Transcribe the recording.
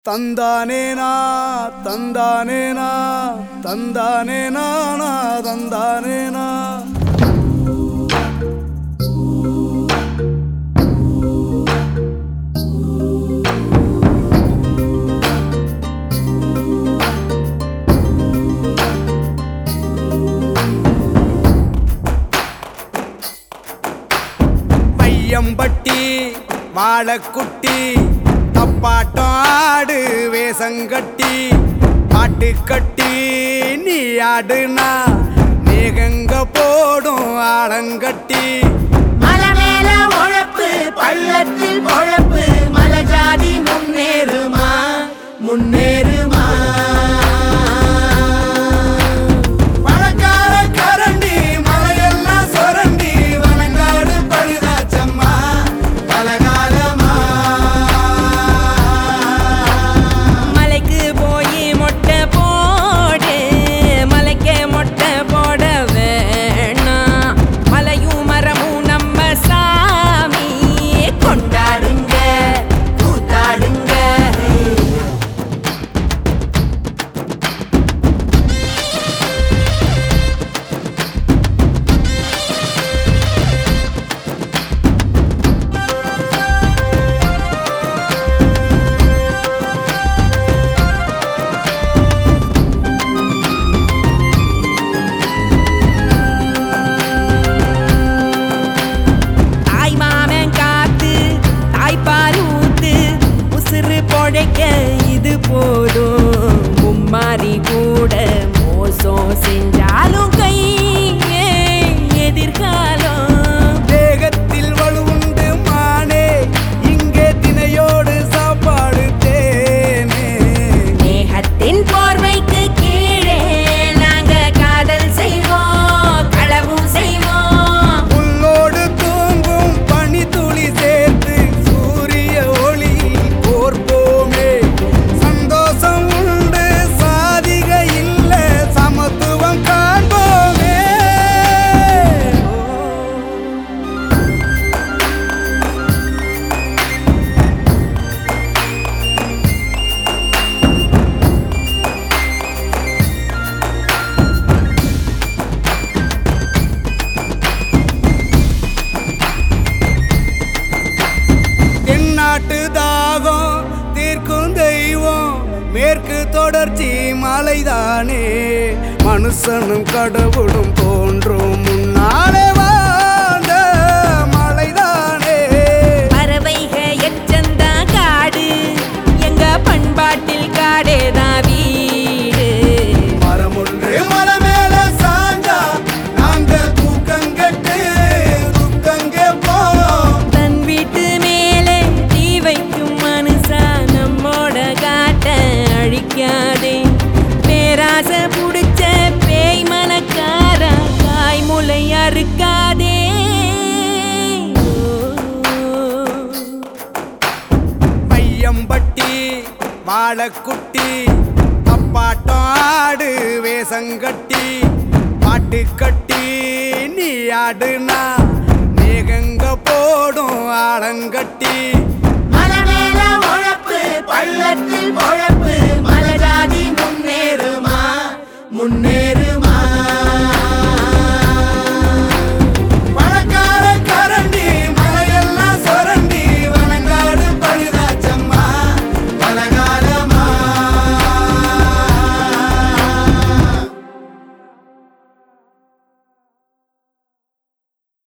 தந்தானேனா தந்தானேனா தந்தானேனா தந்தானேனா பையம்பட்டி வாழக்குட்டி தப்பாட்டம் ஆடு வேசங்கட்டி பாட்டு கட்டி நீ ஆடுனா மேகங்க போடும் ஆழங்கட்டி மலை மேல உழப்பு பள்ளத்தில் பொழப்பு மலை ஜாதி முன்னேறுமா முன்னேறுமா பழக்கார கரண்டி மலையெல்லாம் சொரண்டி வனங்காடு பழுதாச்சம்மா பலகாலமா மலைக்கு போய் மொட்டை போடு மலைக்கே மொட்டை போட வேணாம் மலையும் மரமும் நம்ம சாமி கொண்டாடுங்க கூத்தாடுங்க தாய் மாமன் காத்து தாய்ப்பால் ஊத்து உசுறு பொழைக்க இது போதும் மும்மாரி கூட மோசம் செஞ்சாலும் கை எதிர்காலம் தேகத்தில் வலுவுண்டு மானே இங்கே தினையோடு சாப்பாடு தேனே மேகத்தின் போர்வைக்கு கீழே நாங்க காதல் செய்வோம் களவும் செய்வோம் புல்லோடு தூங்கும் பனித்துளி சேர்த்து சூரிய ஒளி கோர்ப்போமே சந்தோஷம் உண்டு சாதிக இல்ல சமத்துவம் காண்போமே தென்னாட்டு தாகம் தீர்க்கும் தெய்வம் மேற்கு தொடர்ச்சி மலைதானே மனுஷனும் கடவுளும் தோன்றும் முன்னாலே வாழ்ந்த மலைதானே பறவைக எச்சந்தா காடு எங்க பண்பாட்டில் காடேதான் வீடு மரமொன்று மலை மேல சாஞ்சா நாங்க தூக்கங்கட்டு துக்கங்கே போம் தன் வீட்டு மேலே தீ வைக்கும் மனுஷா நம்மோட காட்ட அழிக்காதே பேராசை புடிச்ச பேய் மனக்கார தாய்முலை அறுக்காதே பையம்பட்டி வாழக்குட்டி தப்பாட்டம் ஆடு வேசங்கட்டி பாட்டு கட்டி நீ ஆடுனா மேகங்க போடும் ஆழங்கட்டி மலை மேல உழப்பு பள்ளத்தில் பொழப்பு